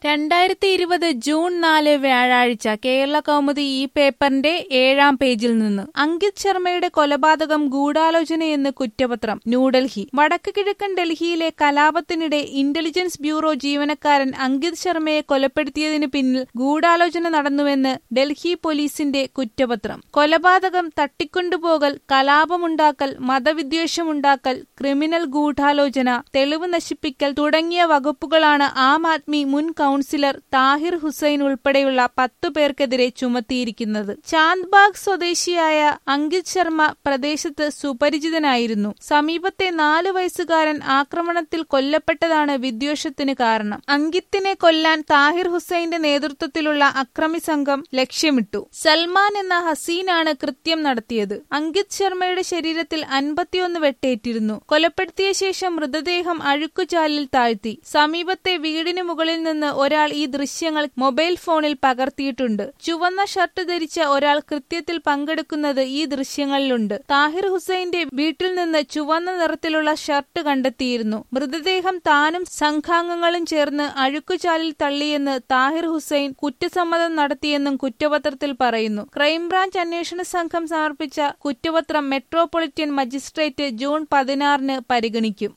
രണ്ടായിരത്തി ഇരുപത് ജൂൺ നാല് വ്യാഴാഴ്ച കേരള കൗമുദി ഈ പേപ്പറിന്റെ ഏഴാം പേജിൽ നിന്ന് അങ്കിത് ശർമ്മയുടെ കൊലപാതകം ഗൂഢാലോചനയെന്ന് കുറ്റപത്രം ന്യൂഡൽഹി വടക്ക് കിഴക്കൻ ഡൽഹിയിലെ കലാപത്തിനിടെ ഇന്റലിജൻസ് ബ്യൂറോ ജീവനക്കാരൻ അങ്കിത് ശർമ്മയെ കൊലപ്പെടുത്തിയതിന് പിന്നിൽ ഗൂഢാലോചന നടന്നുവെന്ന് ഡൽഹി പോലീസിന്റെ കുറ്റപത്രം കൊലപാതകം തട്ടിക്കൊണ്ടുപോകൽ കലാപമുണ്ടാക്കൽ മതവിദ്വേഷമുണ്ടാക്കൽ ക്രിമിനൽ ഗൂഢാലോചന തെളിവ് നശിപ്പിക്കൽ തുടങ്ങിയ വകുപ്പുകളാണ് ആം ആദ്മി മുൻ കൌൺസിലർ താഹിർ ഹുസൈൻ ഉൾപ്പെടെയുള്ള പത്തു പേർക്കെതിരെ ചുമത്തിയിരിക്കുന്നത് ചാന്ദ്ബാഗ് സ്വദേശിയായ അങ്കിത് ശർമ്മ പ്രദേശത്ത് സുപരിചിതനായിരുന്നു സമീപത്തെ നാലു വയസ്സുകാരൻ ആക്രമണത്തിൽ കൊല്ലപ്പെട്ടതാണ് വിദ്വേഷത്തിന് കാരണം അങ്കിത്തിനെ കൊല്ലാൻ താഹിർ ഹുസൈന്റെ നേതൃത്വത്തിലുള്ള അക്രമി സംഘം ലക്ഷ്യമിട്ടു സൽമാൻ എന്ന ഹസീനാണ് കൃത്യം നടത്തിയത് അങ്കിത് ശർമ്മയുടെ ശരീരത്തിൽ അൻപത്തിയൊന്ന് വെട്ടേറ്റിരുന്നു കൊലപ്പെടുത്തിയ ശേഷം മൃതദേഹം അഴുക്കുചാലിൽ താഴ്ത്തി സമീപത്തെ വീടിന് മുകളിൽ നിന്ന് ഒരാൾ ഈ ദൃശ്യങ്ങൾ മൊബൈൽ ഫോണിൽ പകർത്തിയിട്ടുണ്ട് ചുവന്ന ഷർട്ട് ധരിച്ച ഒരാൾ കൃത്യത്തിൽ പങ്കെടുക്കുന്നത് ഈ ദൃശ്യങ്ങളിലുണ്ട് താഹിർ ഹുസൈന്റെ വീട്ടിൽ നിന്ന് ചുവന്ന നിറത്തിലുള്ള ഷർട്ട് കണ്ടെത്തിയിരുന്നു മൃതദേഹം താനും സംഘാംഗങ്ങളും ചേർന്ന് അഴുക്കുചാലിൽ തള്ളിയെന്ന് താഹിർ ഹുസൈൻ കുറ്റസമ്മതം നടത്തിയെന്നും കുറ്റപത്രത്തിൽ പറയുന്നു ക്രൈംബ്രാഞ്ച് അന്വേഷണ സംഘം സമർപ്പിച്ച കുറ്റപത്രം മെട്രോപൊളിറ്റൻ മജിസ്ട്രേറ്റ് ജൂൺ പതിനാറിന് പരിഗണിക്കും